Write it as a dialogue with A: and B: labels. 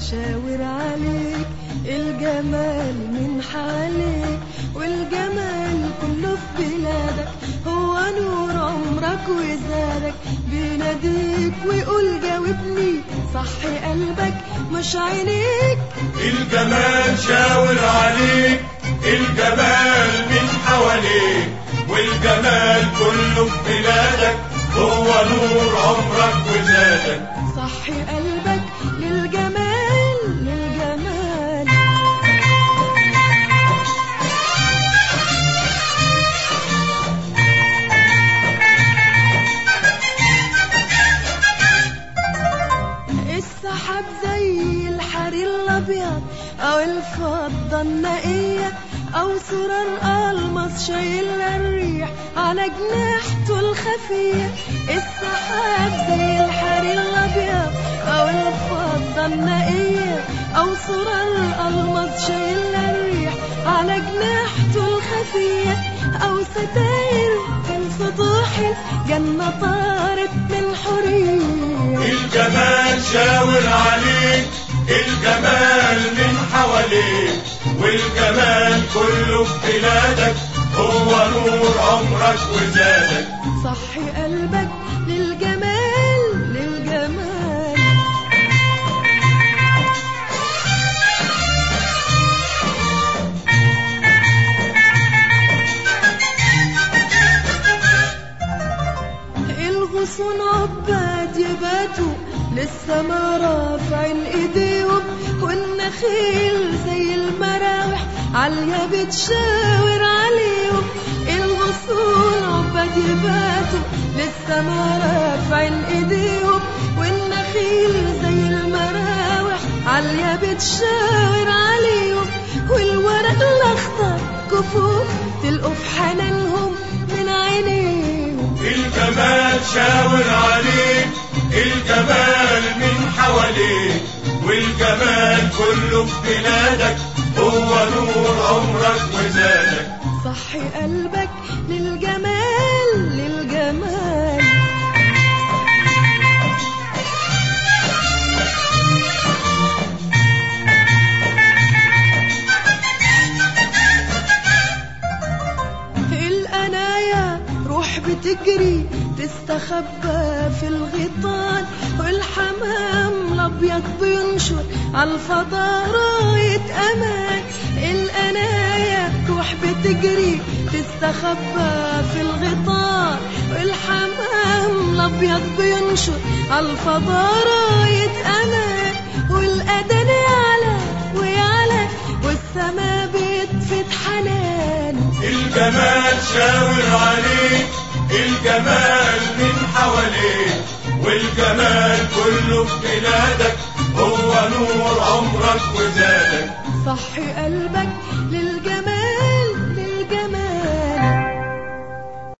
A: شاور عليك الجمال من حواليك والجمال كله في بلادك هو نور عمرك وزادك بيناديك ويقول جاوبني صح قلبك مش عينيك
B: الجمال شاور عليك الجمال من حواليك والجمال كله في بلادك هو نور عمرك وزادك
A: صح قلبك للجمال للجمال السحاب زي الحرير الابيض او الفضه النقيه او سرار الماس شايل الريح على جناحته الخفيه السحاب زي الحرير الابيض او الفضه النقيه او سرار الماس شايل الريح على جناحته الخفيه او ستاير في سطوح الجنه طارت من حريه
B: الجمال شاور عليك الجمال من حواليك والجمال كله في بلادك هو نور عمرك وزادك
A: صح قلبك للجمال للجمال الغصون عباد يباتوا لسه ما رافعين ايديهم والنخيل زي المراوح عالية بتشاور عليهم الغصون عباد يباتوا لسه ما رافعين ايديهم والنخيل زي المراوح عالية بتشاور عليهم والورق الاخضر كفوف تلقوا في حنانهم من عينيهم
B: الجمال شاور عليك الجمال من حواليك والجمال كله في بلادك هو نور عمرك وزادك
A: صح قلبك للجمال للجمال القنايا روح بتجري تستخبى في الغيطان والحمام الابيض بينشر عالفضاء راية امان القنايا روح بتجري تستخبى في الغيطان والحمام الابيض بينشر عالفضاء راية امان والاذان يعلى ويعلى والسما بتفت حنان
B: الجمال شاور عليك الجمال من حواليك والجمال كله في بلادك هو نور عمرك وزادك
A: صح قلبك للجمال